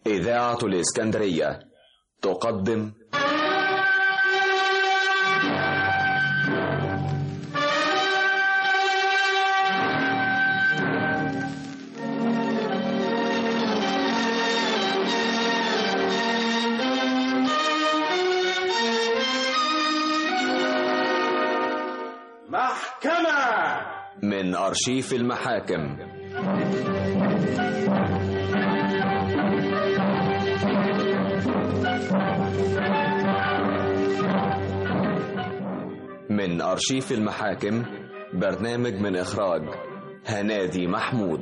إذاعة الإسكندرية تقدم محكمة من أرشيف المحاكم من أرشيف المحاكم برنامج من إخراج هنادي محمود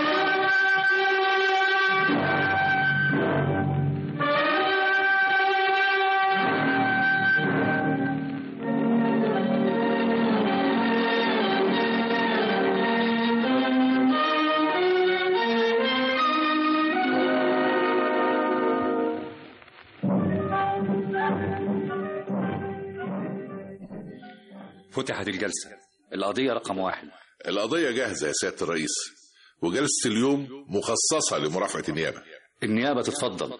فتحت الجلسة القضية رقم واحد القضية جاهزة يا سيادة الرئيس وجلسة اليوم مخصصة لمرافعة النيابة النيابة تتفضل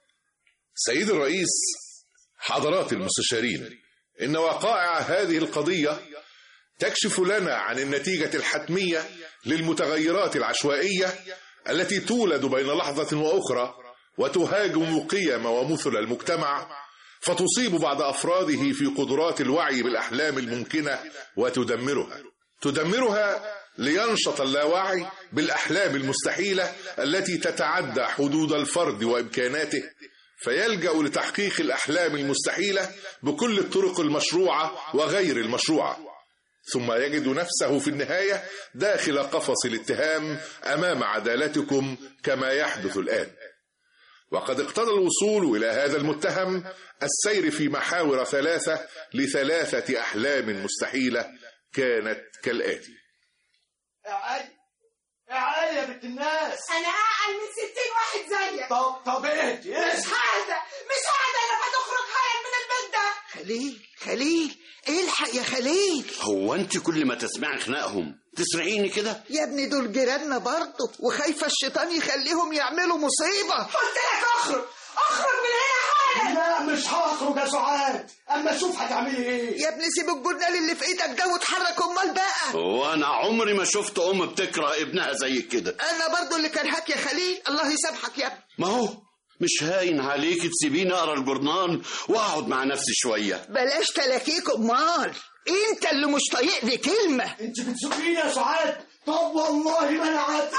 سيد الرئيس حضرات المستشارين إن وقائع هذه القضية تكشف لنا عن النتيجة الحتمية للمتغيرات العشوائية التي تولد بين لحظة وأخرى وتهاجم قيم ومثل المجتمع فتصيب بعض أفراده في قدرات الوعي بالأحلام الممكنة وتدمرها تدمرها لينشط اللاوعي بالأحلام المستحيلة التي تتعدى حدود الفرد وإمكاناته فيلجأ لتحقيق الأحلام المستحيلة بكل الطرق المشروعة وغير المشروعة ثم يجد نفسه في النهاية داخل قفص الاتهام أمام عدالتكم كما يحدث الآن وقد اقتضى الوصول إلى هذا المتهم السير في محاور ثلاثة لثلاثة أحلام مستحيلة كانت كالآتي يا علي يا علي يا بنت الناس انا اعقل من ستين واحد زيك طب طب اهدي مش اهدي قاعده مش قاعده لما تخرج حالا من البيت ده خليل خليل الحق يا خليل هو انت كل ما تسمعي خناقهم تسرعيني كده يا ابني دول جيراننا برضه وخايفه الشيطان يخليهم يعملوا مصيبه قلت لك اخرج اخرج من هنا حالا لا مش هخرج يا سعاد اما اشوف هتعملي ايه يا ابني سيب الجرنال اللي في ايدك ده واتحرك امال بقى وانا عمري ما شفت ام بتكره ابنها زي كده انا برضه اللي كرهك يا خليل الله يسامحك يا ابني ما هو مش هاين عليك تسيبيني اقرا الجورنال واقعد مع نفسي شويه بلاش تلاكيك امال انت اللي مش طايق لي كلمه انت بتسوقيني يا سعاد طب والله ما انا عارف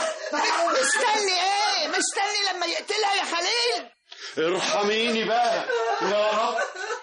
مستني ايه مستني لما يقتلها يا خليل ارحميني بقى يا رب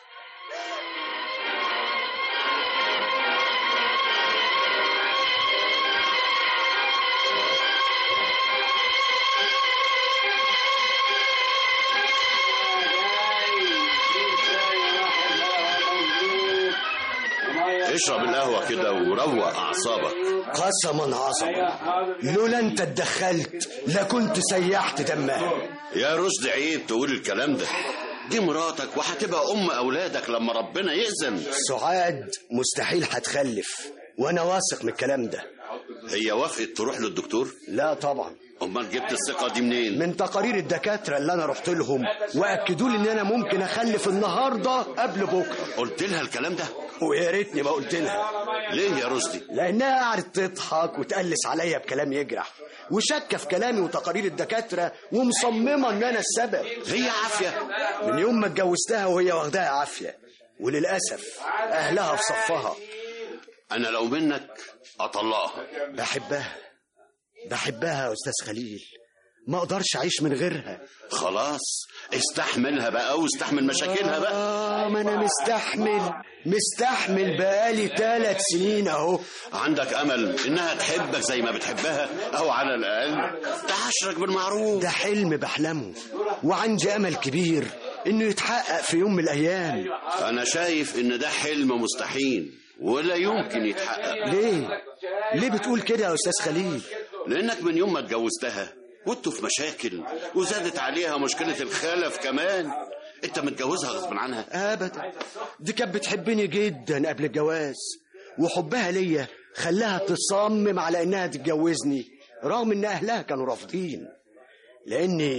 اشرب القهوة كده وروق أعصابك قسما عظما لولا انت اتدخلت لكنت سيحت دمها يا رشد عيب تقول الكلام ده دي مراتك وهتبقى أم أولادك لما ربنا يأذن سعاد مستحيل هتخلف وانا واثق من الكلام ده هي وافقت تروح للدكتور لا طبعا أمال جبت الثقة دي منين من تقارير الدكاترة اللي انا رحت لهم واكدوا لي ان انا ممكن اخلف النهارده قبل بكره قلت لها الكلام ده ويا ريتني ما قلت لها ليه يا رشدي لانها قعدت تضحك وتقلس عليا بكلام يجرح وشاكه في كلامي وتقارير الدكاتره ومصممه ان انا السبب هي عافية من يوم ما اتجوزتها وهي واخداها عافيه وللاسف اهلها في صفها أنا لو منك أطلقها بحبها بحبها يا استاذ خليل ما اقدرش اعيش من غيرها خلاص استحملها بقى واستحمل مشاكلها بقى اه ما انا مستحمل مستحمل بقالي ثلاث سنين اهو عندك امل انها تحبك زي ما بتحبها او على الاقل تعاشرك بالمعروف ده حلم بحلمه وعندي امل كبير انه يتحقق في يوم من الايام انا شايف ان ده حلم مستحيل ولا يمكن يتحقق ليه ليه بتقول كده يا استاذ خليل لانك من يوم ما اتجوزتها وانتوا في مشاكل وزادت عليها مشكله الخلف كمان انت متجوزها غصب عنها ابدا دي كانت بتحبني جدا قبل الجواز وحبها ليا خلاها تصمم على انها تتجوزني رغم ان اهلها كانوا رافضين لاني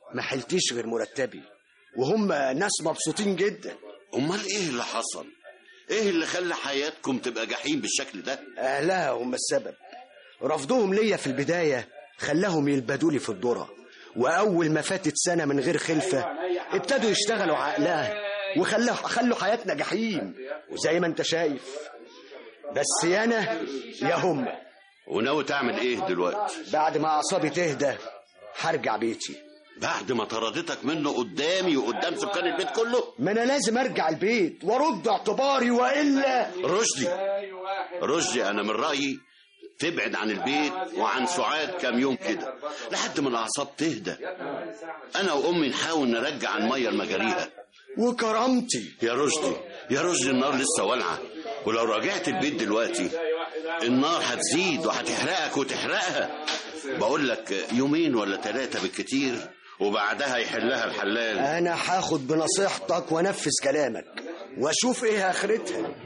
ما حلتيش غير مرتبي وهم ناس مبسوطين جدا امال ايه اللي حصل ايه اللي خلى حياتكم تبقى جحيم بالشكل ده اهلها هم السبب رفضهم ليا في البدايه خلاهم يلبدوا في الذره واول ما فاتت سنه من غير خلفه ابتدوا يشتغلوا عقلها وخلوا خلوا حياتنا جحيم وزي ما انت شايف بس يا انا يا هم وناوي تعمل ايه دلوقتي بعد ما اعصابي تهدى هرجع بيتي بعد ما طردتك منه قدامي وقدام سكان البيت كله ما انا لازم ارجع البيت وارد اعتباري والا رشدي رشدي انا من رايي تبعد عن البيت وعن سعاد كام يوم كده لحد ما الاعصاب تهدى انا وامي نحاول نرجع الميه لمجاريها وكرامتي يا رشدي يا رشدي النار لسه والعه ولو رجعت البيت دلوقتي النار هتزيد وهتحرقك وتحرقها بقول لك يومين ولا ثلاثة بالكتير وبعدها يحلها الحلال انا هاخد بنصيحتك وانفذ كلامك واشوف ايه اخرتها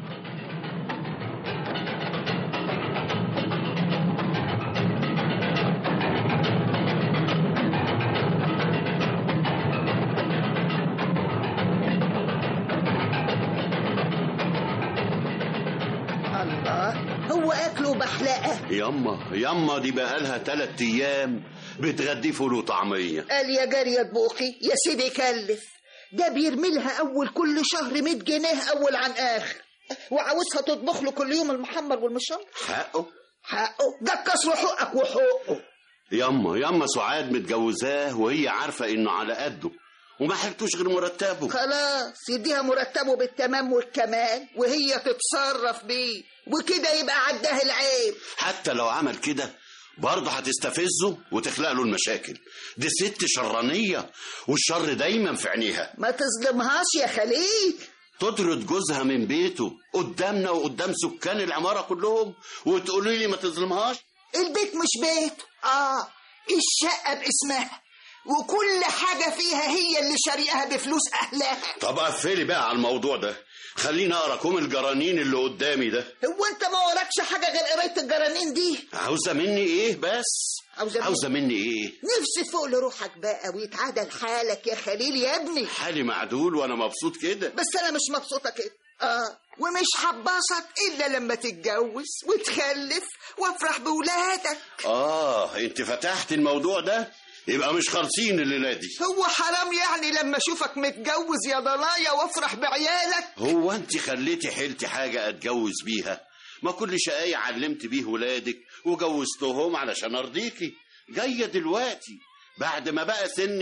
الله هو اكله بحلقه يما يما دي بقالها تلات ايام بتغدي فول وطعمية قال يا جارية بوقي يا سيدي كلف ده بيرمي لها اول كل شهر 100 جنيه اول عن اخر وعاوزها تطبخ له كل يوم المحمر والمشمر حقه حقه ده كسر حقك وحقه يما يما سعاد متجوزاه وهي عارفة انه على قده وما حلتوش غير مرتبه خلاص يديها مرتبه بالتمام والكمال وهي تتصرف بيه وكده يبقى عداه العيب حتى لو عمل كده برضه هتستفزه وتخلق له المشاكل دي ست شرانية والشر دايما في عينيها ما تظلمهاش يا خليل تطرد جوزها من بيته قدامنا وقدام سكان العمارة كلهم وتقولي لي ما تظلمهاش البيت مش بيته اه الشقة باسمها وكل حاجة فيها هي اللي شاريها بفلوس أهلها طب قفلي بقى على الموضوع ده خليني اقرا كوم الجرانين اللي قدامي ده هو أنت ما وراكش حاجة غير قراية الجرانين دي عاوزة مني ايه بس عاوزة مني- عاوزة مني ايه نفسي فوق لروحك بقى ويتعادل حالك يا خليل يا ابني حالي معدول وانا مبسوط كده بس أنا مش مبسوطة كده اه ومش هتبسط إلا لما تتجوز وتخلف وافرح بولادك اه انت فتحت الموضوع ده يبقى مش خالصين الليله دي هو حرام يعني لما اشوفك متجوز يا ضنايا وافرح بعيالك هو انت خليتي حيلتي حاجه اتجوز بيها ما كل شقاية علمت بيه ولادك وجوزتهم علشان ارضيكي جايه دلوقتي بعد ما بقى سن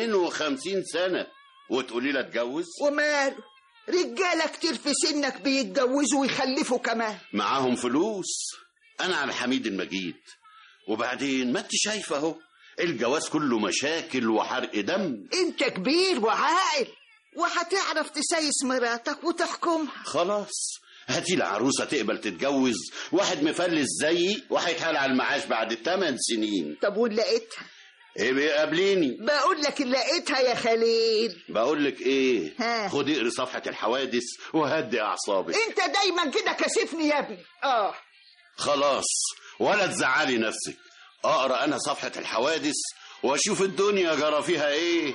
52 سنه وتقولي لي اتجوز وماله رجاله كتير في سنك بيتجوزوا ويخلفوا كمان معاهم فلوس انا على حميد المجيد وبعدين ما انت شايفه اهو الجواز كله مشاكل وحرق دم انت كبير وعاقل وهتعرف تسايس مراتك وتحكمها خلاص هاتي لي عروسه تقبل تتجوز واحد مفلس زيي وهيتحال على المعاش بعد 8 سنين طب وإن لقيتها ايه بيقابليني بقول لك إن لقيتها يا خليل بقول لك ايه ها. خدي اقري صفحه الحوادث وهدي اعصابك انت دايما كده كاسفني يا ابني اه خلاص ولا تزعلي نفسك اقرا انا صفحه الحوادث واشوف الدنيا جرى فيها ايه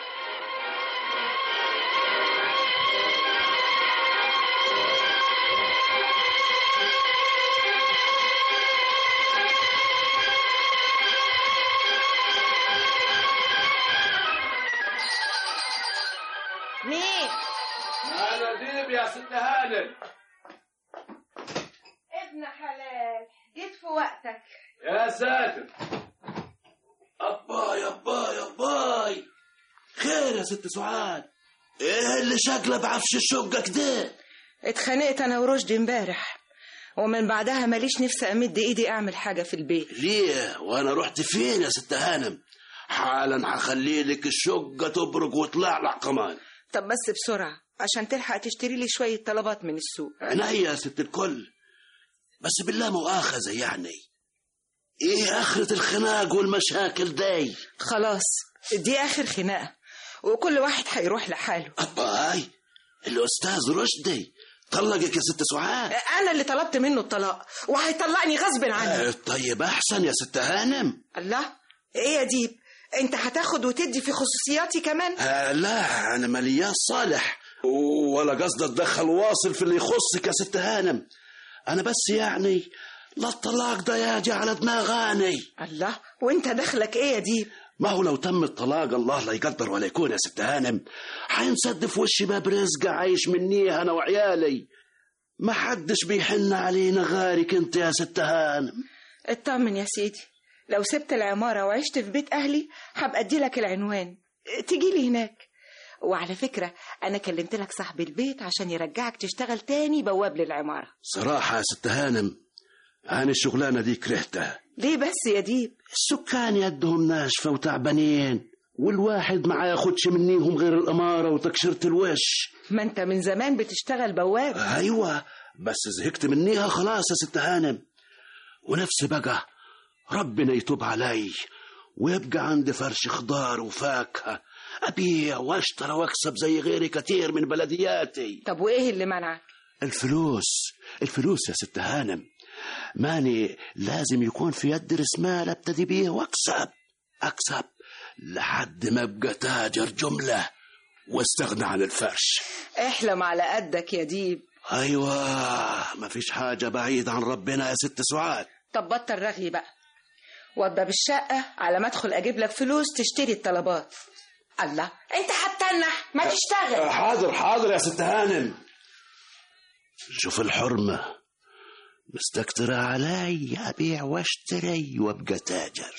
مين؟ انا ديب يا ست هانم ابن حلال جيت في وقتك يا ساتر اباي اباي اباي خير يا ست سعاد ايه اللي شكله بعفش الشقة كده اتخانقت انا ورشدي امبارح ومن بعدها ماليش نفسي امد ايدي اعمل حاجه في البيت ليه وانا رحت فين يا ست هانم حالا هخلي لك الشقة تبرق وتلعلع كمان طب بس بسرعه عشان تلحق تشتري لي شويه طلبات من السوق عينيا يا ست الكل بس بالله مؤاخذة يعني ايه اخرة الخناق والمشاكل دي خلاص دي اخر خناقه وكل واحد هيروح لحاله اباي الاستاذ رشدي طلقك يا ست سعاد انا اللي طلبت منه الطلاق وهيطلقني غصب عني آه، طيب احسن يا ست هانم الله ايه يا ديب انت هتاخد وتدي في خصوصياتي كمان آه لا انا ملياس صالح ولا قصد اتدخل واصل في اللي يخصك يا ست هانم انا بس يعني لا الطلاق ده يجي على دماغاني الله وانت دخلك ايه يا ديب ما هو لو تم الطلاق الله لا يقدر ولا يكون يا ست هانم حينسد في وشي باب رزق عايش منيه انا وعيالي ما حدش بيحن علينا غيرك انت يا ست هانم اطمن يا سيدي لو سبت العمارة وعشت في بيت أهلي هبقى أدي لك العنوان تجي لي هناك وعلى فكرة أنا كلمت لك صاحب البيت عشان يرجعك تشتغل تاني بواب للعمارة صراحة يا ست هانم أنا الشغلانة دي كرهتها ليه بس يا ديب السكان يدهم ناشفة وتعبانين والواحد ما ياخدش منيهم غير الأمارة وتكشيرة الوش ما أنت من زمان بتشتغل بواب أيوة بس زهقت منيها خلاص يا ست هانم ونفسي بقى ربنا يتوب علي ويبقى عندي فرش خضار وفاكهة أبيع واشترى واكسب زي غيري كتير من بلدياتي طب وإيه اللي منعك الفلوس الفلوس يا ست هانم ماني لازم يكون في يد رسمال ابتدي بيه واكسب اكسب لحد ما ابقى تاجر جمله واستغنى عن الفرش احلم على قدك يا ديب ايوه مفيش حاجه بعيد عن ربنا يا ست سعاد طب بطل رغي بقى وضب الشقة على ما ادخل اجيب لك فلوس تشتري الطلبات الله انت هتتنح ما تشتغل حاضر حاضر يا ست هانم شوف الحرمه مستكترة علي أبيع واشتري وابقى تاجر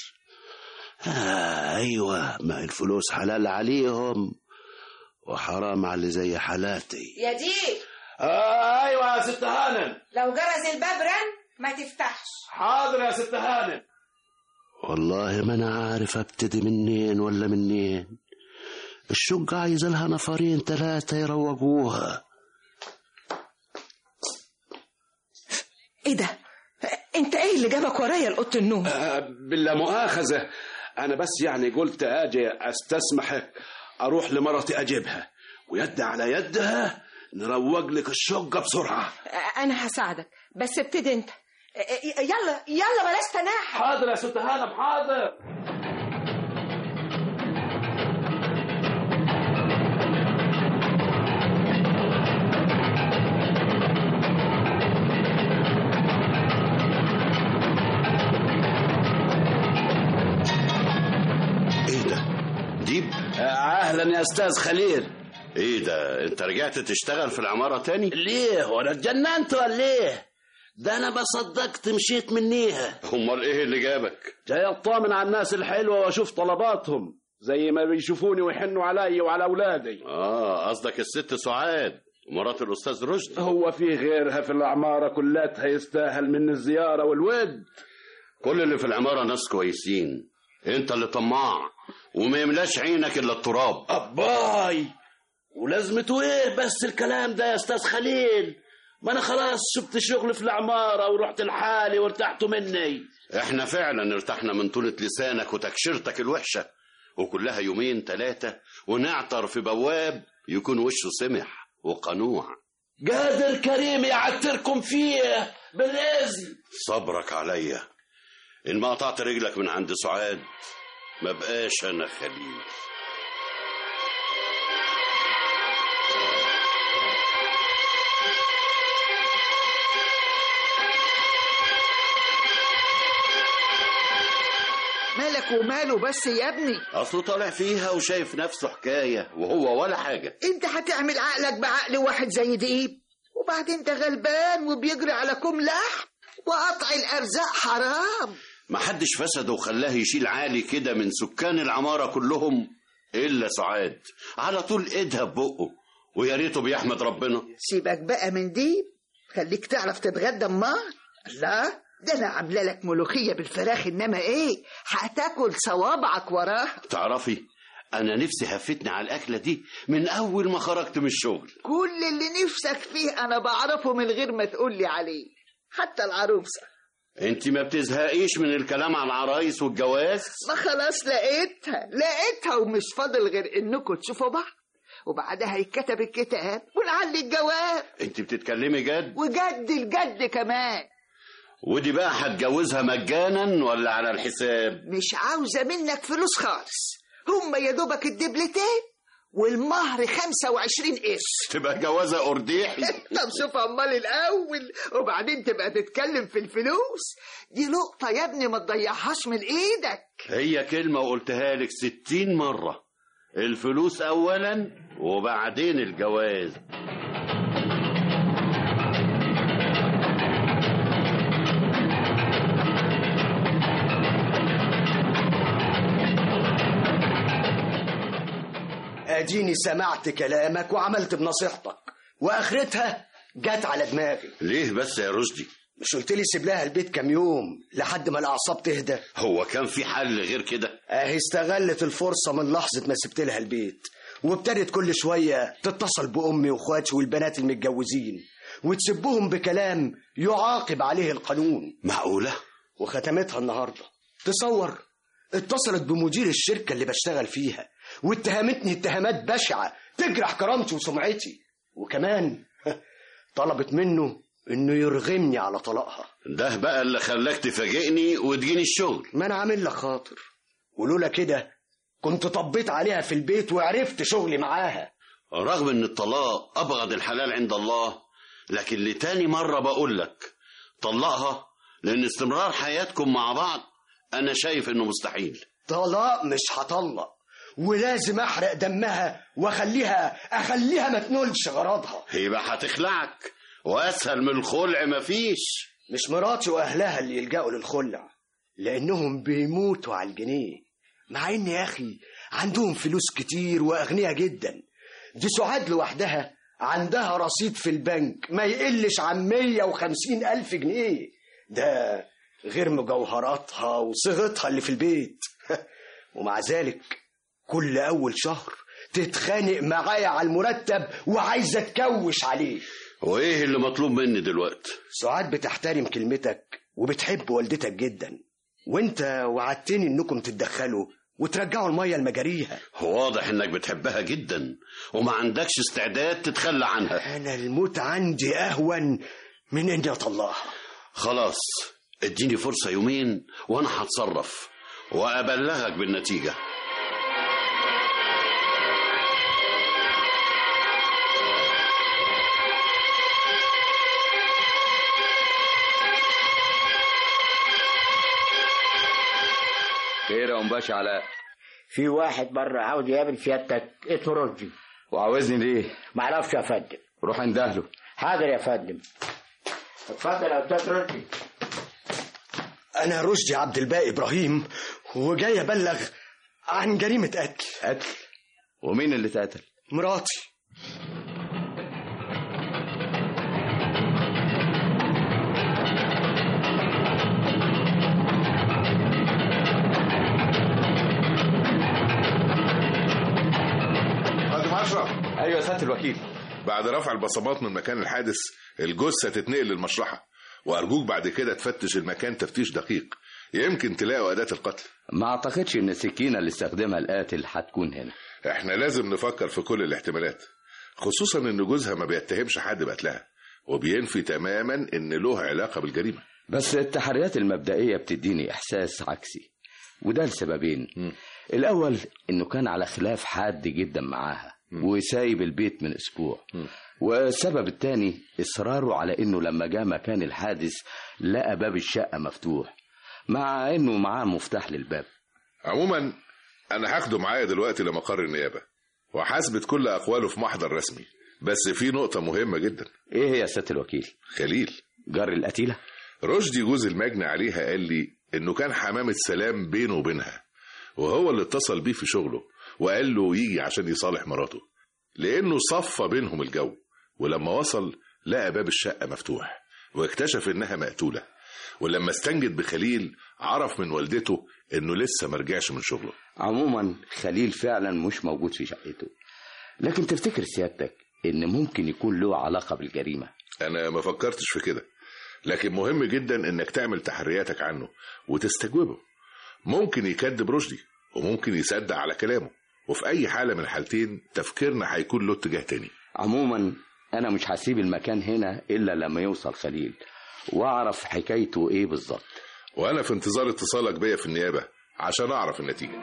آه أيوة ما الفلوس حلال عليهم وحرام على اللي زي حالاتي يا ديب آه أيوة يا ست هانم لو جرس الباب رن ما تفتحش حاضر يا ست هانم والله ما أنا عارف أبتدي منين ولا منين الشقة عايزة لها نفرين ثلاثة يروقوها ايه ده انت ايه اللي جابك ورايا لأوضة النوم آه بالله مؤاخذة أنا بس يعني قلت أجي أستسمحك أروح لمرتي أجيبها ويد على يدها نروق لك الشقة بسرعة انا هساعدك بس ابتدي انت يلا يلا بلاش تناحة حاضر يا ست هانم حاضر ايه ده ديب أهلا يا أستاذ خليل ايه ده انت رجعت تشتغل في العمارة تاني ليه وأنا اتجننت ولا ليه ده أنا ما صدقت مشيت منيها امال ايه اللي جابك جاي أطمن على الناس الحلوة وأشوف طلباتهم زي ما بيشوفوني ويحنوا علي وعلى أولادي اه قصدك الست سعاد مرات الاستاذ رشدي هو في غيرها في العمارة كلها يستاهل من الزيارة والود كل اللي في العمارة ناس كويسين انت اللي طماع وما يملاش عينك الا التراب أباي ولازمته إيه بس الكلام ده يا أستاذ خليل ما أنا خلاص سبت شغل في العمارة ورحت لحالي وارتحت مني احنا فعلا ارتحنا من طولة لسانك وتكشيرتك الوحشة وكلها يومين ثلاثة ونعطر في بواب يكون وشه سمح وقنوع قادر كريم يعتركم فيه بالإذن صبرك عليا إن ما قطعت رجلك من عند سعاد ما بقاش أنا خليل مالك وماله بس يا ابني أصله طالع فيها وشايف نفسه حكاية وهو ولا حاجة انت هتعمل عقلك بعقل واحد زي ديب وبعدين ده غلبان وبيجري على كم لحم وقطع الارزاق حرام ما حدش فسده وخلاه يشيل عالي كده من سكان العمارة كلهم إلا سعاد على طول إيدها ببقه ويا ريته بيحمد ربنا سيبك بقى من ديب خليك تعرف تتغدى امال لا ده انا عامله لك ملوخيه بالفراخ انما ايه هتاكل صوابعك وراها تعرفي أنا نفسي هفتني على الأكلة دي من أول ما خرجت من الشغل كل اللي نفسك فيه انا بعرفه من غير ما تقولي عليه حتى العروسه انت ما بتزهقيش من الكلام عن العرايس والجواز ما خلاص لقيتها لقيتها ومش فاضل غير انكم تشوفوا بعض وبعدها يتكتب الكتاب ونعلي الجواب انت بتتكلمي جد وجد الجد كمان ودي بقى هتجوزها مجانا ولا على الحساب مش عاوزة منك فلوس خالص هم يا دوبك الدبلتين والمهر 25 قرش تبقى جوازة قرديحي طب شوف امال الاول وبعدين تبقى تتكلم في الفلوس دي لقطة يا ابني ما تضيعهاش من ايدك هي كلمة وقلتها لك ستين مرة الفلوس أولا وبعدين الجواز اديني سمعت كلامك وعملت بنصيحتك واخرتها جت على دماغي ليه بس يا رشدي مش قلت لي سيب لها البيت كام يوم لحد ما الاعصاب تهدى هو كان في حل غير كده اهي استغلت الفرصه من لحظه ما سبت لها البيت وابتدت كل شويه تتصل بامي واخواتي والبنات المتجوزين وتسبهم بكلام يعاقب عليه القانون معقولة وختمتها النهارده تصور اتصلت بمدير الشركه اللي بشتغل فيها واتهمتني اتهامات بشعه تجرح كرامتي وسمعتي وكمان طلبت منه انه يرغمني على طلاقها ده بقى اللي خلاك تفاجئني وتجيني الشغل ما انا عامل لك خاطر ولولا كده كنت طبيت عليها في البيت وعرفت شغلي معاها رغم ان الطلاق ابغض الحلال عند الله لكن لتاني مرة بقول لك طلقها لان استمرار حياتكم مع بعض انا شايف انه مستحيل طلاق مش هطلق ولازم احرق دمها واخليها اخليها ما تنولش غرضها يبقى هتخلعك واسهل من الخلع مفيش مش مراتي واهلها اللي يلجأوا للخلع لانهم بيموتوا على الجنيه مع ان يا اخي عندهم فلوس كتير واغنياء جدا دي سعاد لوحدها عندها رصيد في البنك ما يقلش عن 150 ألف جنيه ده غير مجوهراتها وصيغتها اللي في البيت ومع ذلك كل أول شهر تتخانق معايا على المرتب وعايزة تكوش عليه وايه اللي مطلوب مني دلوقتي سعاد بتحترم كلمتك وبتحب والدتك جدا وانت وعدتني انكم تتدخلوا وترجعوا المية لمجاريها واضح انك بتحبها جدا وما عندكش استعداد تتخلى عنها انا الموت عندي اهون من اني اطلقها خلاص اديني فرصة يومين وانا هتصرف وابلغك بالنتيجة خير يا ام باشا علاء في واحد بره عاوز يقابل سيادتك اسمه رشدي وعاوزني ليه معرفش يا فندم روح اندهله حاضر يا فندم اتفضل يا استاذ رشدي انا رشدي عبد الباقي ابراهيم وجاي ابلغ عن جريمة قتل قتل ومين اللي اتقتل مراتي خادم اشرف ايوه يا سياده الوكيل بعد رفع البصمات من مكان الحادث الجثه تتنقل للمشرحه وارجوك بعد كده تفتش المكان تفتيش دقيق يمكن تلاقوا اداه القتل ما اعتقدش ان السكينه اللي استخدمها القاتل هتكون هنا احنا لازم نفكر في كل الاحتمالات خصوصا ان جوزها ما بيتهمش حد بقتلها وبينفي تماما ان له علاقه بالجريمه بس التحريات المبدئيه بتديني احساس عكسي وده لسببين الاول انه كان على خلاف حاد جدا معاها وسايب البيت من اسبوع والسبب الثاني اصراره على انه لما جاء مكان الحادث لقى باب الشقه مفتوح مع انه معاه مفتاح للباب عموما انا هاخده معايا دلوقتي لمقر النيابه وحاسبت كل اقواله في محضر رسمي بس في نقطه مهمه جدا ايه هي يا سياده الوكيل خليل جر القتيله رشدي جوز المجني عليها قال لي انه كان حمامه سلام بينه وبينها وهو اللي اتصل بيه في شغله وقال له يجي عشان يصالح مراته لانه صفى بينهم الجو ولما وصل لقى باب الشقه مفتوح واكتشف انها مقتوله ولما استنجد بخليل عرف من والدته انه لسه مرجعش من شغله عموما خليل فعلا مش موجود في شقته لكن تفتكر سيادتك ان ممكن يكون له علاقه بالجريمه انا ما فكرتش في كده لكن مهم جدا انك تعمل تحرياتك عنه وتستجوبه ممكن يكذب رشدي وممكن يصدق على كلامه وفي اي حاله من الحالتين تفكيرنا هيكون له اتجاه تاني عموما انا مش هسيب المكان هنا الا لما يوصل خليل واعرف حكايته ايه بالظبط وانا في انتظار اتصالك بيا في النيابه عشان اعرف النتيجه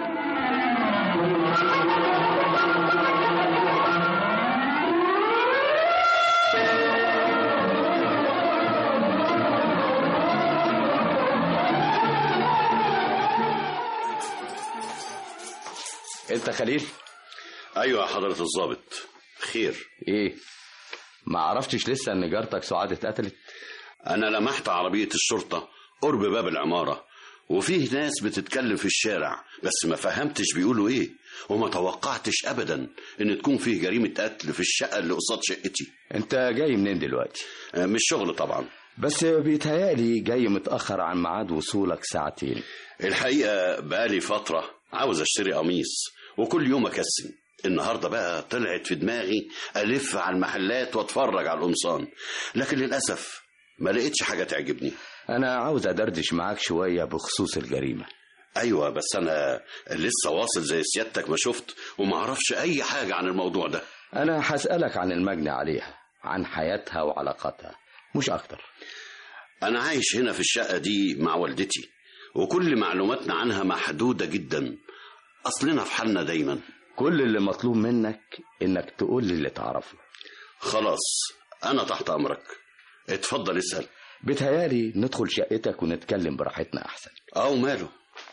انت خليل ايوه يا حضره الضابط خير ايه ما عرفتش لسه ان جارتك سعاد اتقتلت انا لمحت عربيه الشرطه قرب باب العماره وفيه ناس بتتكلم في الشارع بس ما فهمتش بيقولوا ايه وما توقعتش ابدا ان تكون فيه جريمه قتل في الشقه اللي قصاد شقتي انت جاي منين دلوقتي آه، مش شغل طبعا بس بيتهيألي جاي متأخر عن ميعاد وصولك ساعتين الحقيقه بقالي فتره عاوز اشتري قميص وكل يوم اكسن النهارده بقى طلعت في دماغي الف على المحلات واتفرج على القمصان لكن للاسف ما لقيتش حاجه تعجبني انا عاوز ادردش معاك شوية بخصوص الجريمة ايوه بس انا لسه واصل زي سيادتك ما شفت وما اعرفش اي حاجه عن الموضوع ده انا هسألك عن المجني عليها عن حياتها وعلاقاتها مش اكتر انا عايش هنا في الشقه دي مع والدتي وكل معلوماتنا عنها محدوده جدا اصلنا في حالنا دايما كل اللي مطلوب منك انك تقول لي اللي تعرفه خلاص انا تحت امرك اتفضل اسال بيتهيألي ندخل شقتك ونتكلم براحتنا احسن او ماله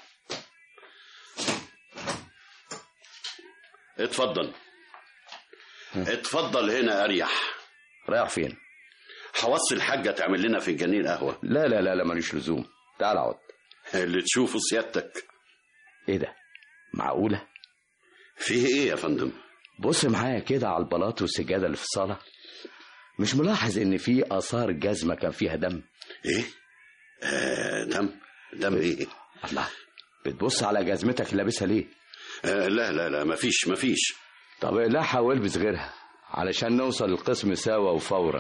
اتفضل اتفضل هنا اريح رايح فين حوصي الحاجه تعمل لنا فنجانين قهوه لا لا لا لا ماليش لزوم تعال اقعد اللي تشوفه سيادتك ايه ده معقولة فيه ايه يا فندم بص معايا كده على البلاط والسجادة اللي في الصالة مش ملاحظ ان في اثار جزمة كان فيها دم ايه آه دم دم ايه الله بتبص على جزمتك اللي لابسها ليه آه لا لا لا مفيش مفيش طب لا حاول البس غيرها علشان نوصل للقسم سوا وفورا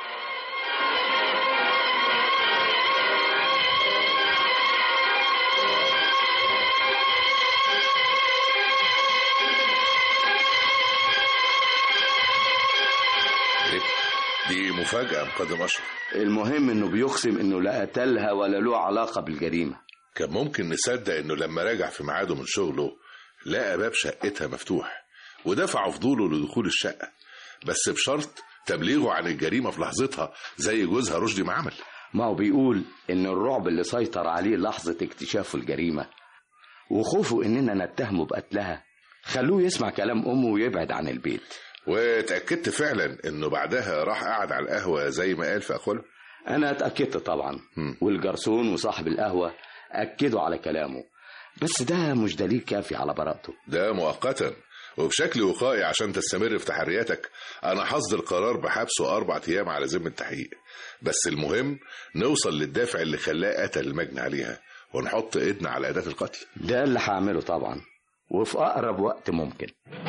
إيه؟ دي مفاجاه مقدم اشرف المهم انه بيقسم انه لا قتلها ولا له علاقة بالجريمة كان ممكن نصدق انه لما راجع في ميعاده من شغله لقى باب شقتها مفتوح ودفع فضوله لدخول الشقه بس بشرط تبليغه عن الجريمه في لحظتها زي جوزها رشدي ما عمل ما هو بيقول ان الرعب اللي سيطر عليه لحظة اكتشافه الجريمة وخوفه اننا نتهمه بقتلها خلوه يسمع كلام امه ويبعد عن البيت واتاكدت فعلا انه بعدها راح قعد على القهوه زي ما قال في اقواله انا اتأكدت طبعا والجرسون وصاحب القهوة اكدوا على كلامه بس ده مش دليل كافي على براءته ده مؤقتا وبشكل وقائي عشان تستمر في تحرياتك انا حصدر قرار بحبسه اربع ايام على ذمه تحقيق بس المهم نوصل للدافع اللي خلاه قتل المجني عليها ونحط ايدنا على اداه القتل ده اللي هعمله طبعا وفي اقرب وقت ممكن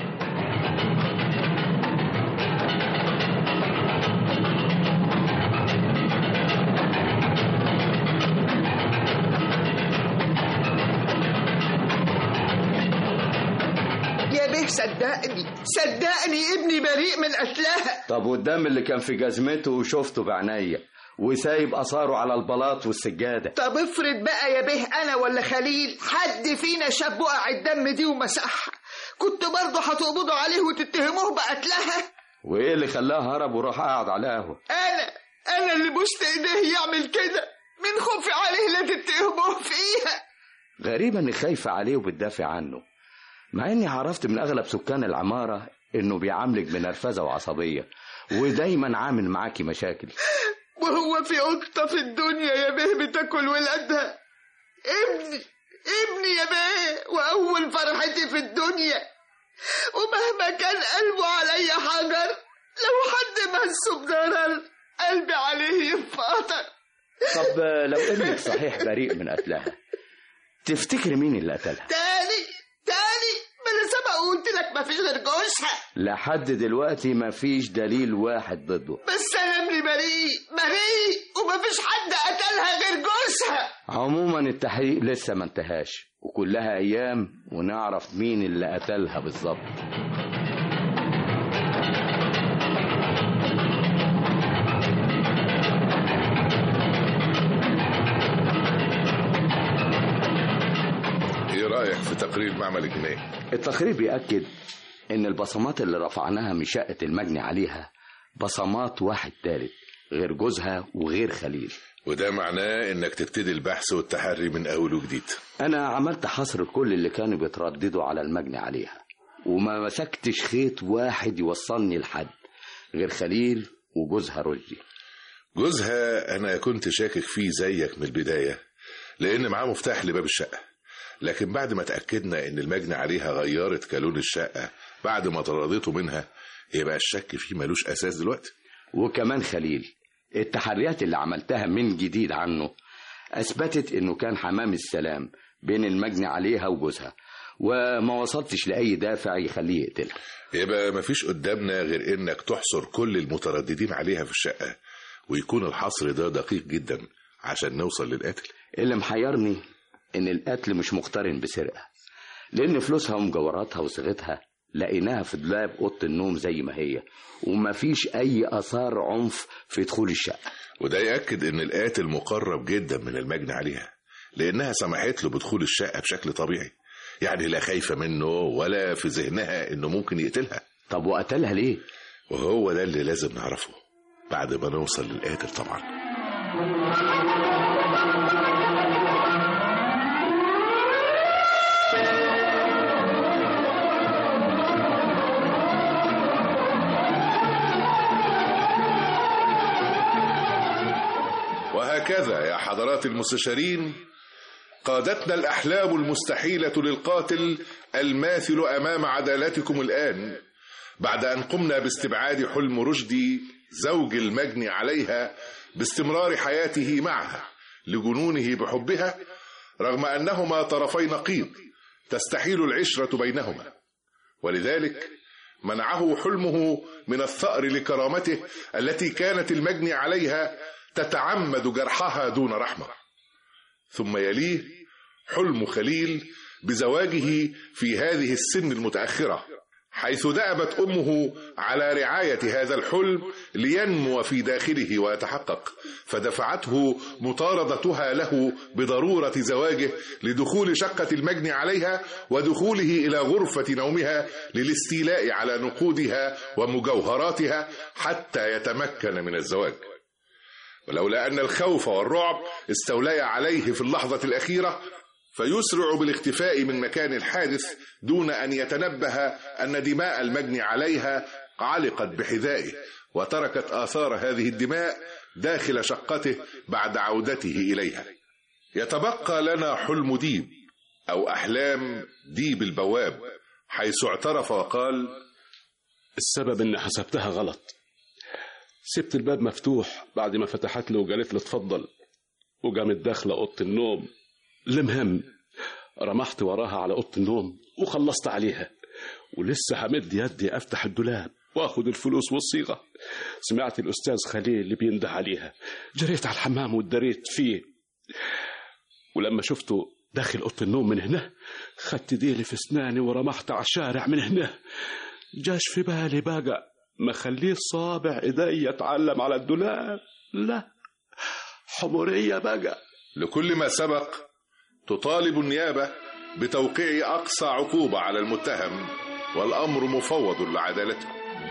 يا بيه صدقني صدقني ابني بريء من قتلها طب والدم اللي كان في جزمته وشفته بعينيا وسايب اثاره على البلاط والسجاده طب افرض بقى يا بيه انا ولا خليل حد فينا شاب بقع الدم دي ومسحها كنت برضه هتقبضوا عليه وتتهموه بقتلها وايه اللي خلاه هرب وراح قاعد على قهوه انا انا اللي بوست ايديه يعمل كده من خوفي عليه لا تتهموه فيها غريبة اني خايفة عليه وبتدافع عنه مع اني عرفت من اغلب سكان العمارة انه بيعاملك بنرفزة وعصبية ودايما عامل معاكي مشاكل وهو في قطة في الدنيا يا بيه بتاكل ولادها ابني ابني يا بيه وأول فرحتي في الدنيا ومهما كان قلبه علي حجر لو حد مسه بضرر قلبي عليه ينفطر طب لو ابنك صحيح بريء من قتلها تفتكر مين اللي قتلها تاني تاني ما انا سبق وقلت لك مفيش غير جوزها لحد دلوقتي مفيش دليل واحد ضده بس انا ابني بريء بريء ومفيش حد قتلها غير جوزها عموما التحقيق لسه ما انتهاش وكلها ايام ونعرف مين اللي قتلها بالظبط تقرير المعمل الجنائي التقرير بيأكد إن البصمات اللي رفعناها من شقة المجني عليها بصمات واحد تالت غير جوزها وغير خليل وده معناه انك تبتدي البحث والتحري من اول وجديد أنا عملت حصر كل اللي كانوا بيترددوا على المجني عليها وما مسكتش خيط واحد يوصلني لحد غير خليل وجوزها رشدي جوزها انا كنت شاكك فيه زيك من البدايه لان معاه مفتاح لباب الشقه لكن بعد ما اتاكدنا ان المجني عليها غيرت كالون الشقه بعد ما طردته منها يبقى الشك فيه ملوش اساس دلوقتي وكمان خليل التحريات اللي عملتها من جديد عنه أثبتت إنه كان حمام السلام بين المجني عليها وجوزها وما وصلتش لأي دافع يخليه يقتلها يبقى مفيش قدامنا غير انك تحصر كل المترددين عليها في الشقه ويكون الحصر ده دقيق جدا عشان نوصل للقاتل اللي محيرني إن القتل مش مقترن بسرقة لأن فلوسها ومجوهراتها وصيغتها لقيناها في دولاب أوضة النوم زي ما هي ومفيش أي آثار عنف في دخول الشقة وده يأكد إن القاتل مقرب جدا من المجني عليها لأنها سمحت له بدخول الشقة بشكل طبيعي يعني لا خايفة منه ولا في ذهنها إنه ممكن يقتلها طب وقتلها ليه؟ وهو ده اللي لازم نعرفه بعد ما نوصل للقاتل طبعا وهكذا يا حضرات المستشارين قادتنا الأحلام المستحيلة للقاتل الماثل أمام عدالتكم الآن بعد أن قمنا باستبعاد حلم رشدي زوج المجني عليها باستمرار حياته معها لجنونه بحبها رغم أنهما طرفي نقيض تستحيل العشرة بينهما ولذلك منعه حلمه من الثأر لكرامته التي كانت المجني عليها تتعمد جرحها دون رحمة ثم يليه حلم خليل بزواجه في هذه السن المتأخرة حيث دأبت أمه على رعاية هذا الحلم لينمو في داخله ويتحقق فدفعته مطاردتها له بضرورة زواجه لدخول شقة المجني عليها ودخوله إلى غرفة نومها للاستيلاء على نقودها ومجوهراتها حتى يتمكن من الزواج ولولا أن الخوف والرعب استوليا عليه في اللحظة الأخيرة فيسرع بالاختفاء من مكان الحادث دون أن يتنبه أن دماء المجني عليها علقت بحذائه وتركت آثار هذه الدماء داخل شقته بعد عودته إليها يتبقى لنا حلم ديب أو أحلام ديب البواب حيث اعترف وقال السبب اني حسبتها غلط سبت الباب مفتوح بعد ما فتحت له وقالت له اتفضل وقامت داخله اوضه النوم المهم رمحت وراها على اوضه النوم وخلصت عليها ولسه همد يدي افتح الدولاب واخد الفلوس والصيغه سمعت الاستاذ خليل اللي بينده عليها جريت على الحمام واتدريت فيه ولما شفته داخل اوضه النوم من هنا خدت ديلي في اسناني ورمحت على الشارع من هنا جاش في بالي بقى ما خليه صابع ايدي يتعلم على الدولاب لا حمورية بقى لكل ما سبق تطالب النيابة بتوقيع أقصى عقوبة على المتهم والأمر مفوض لعدالته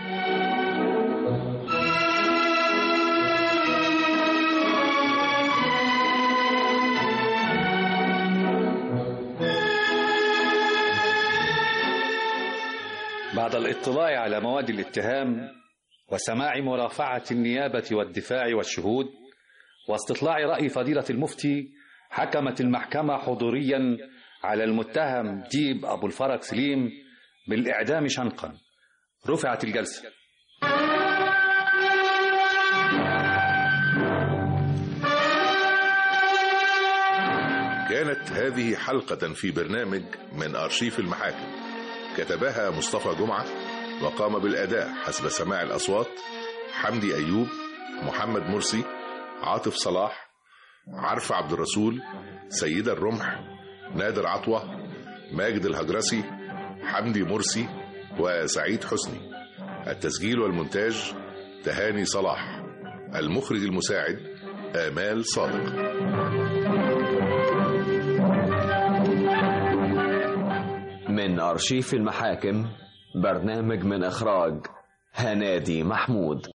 بعد الاطلاع على مواد الاتهام وسماع مرافعة النيابة والدفاع والشهود واستطلاع رأي فضيلة المفتي حكمت المحكمة حضوريا على المتهم ديب أبو الفرج سليم بالإعدام شنقا رفعت الجلسة كانت هذه حلقة في برنامج من أرشيف المحاكم كتبها مصطفى جمعة وقام بالأداء حسب سماع الأصوات حمدي أيوب محمد مرسي عاطف صلاح عرف عبد الرسول سيدة الرمح نادر عطوة ماجد الهجرسي حمدي مرسي وسعيد حسني التسجيل والمونتاج تهاني صلاح المخرج المساعد آمال صادق من أرشيف المحاكم برنامج من إخراج هنادي محمود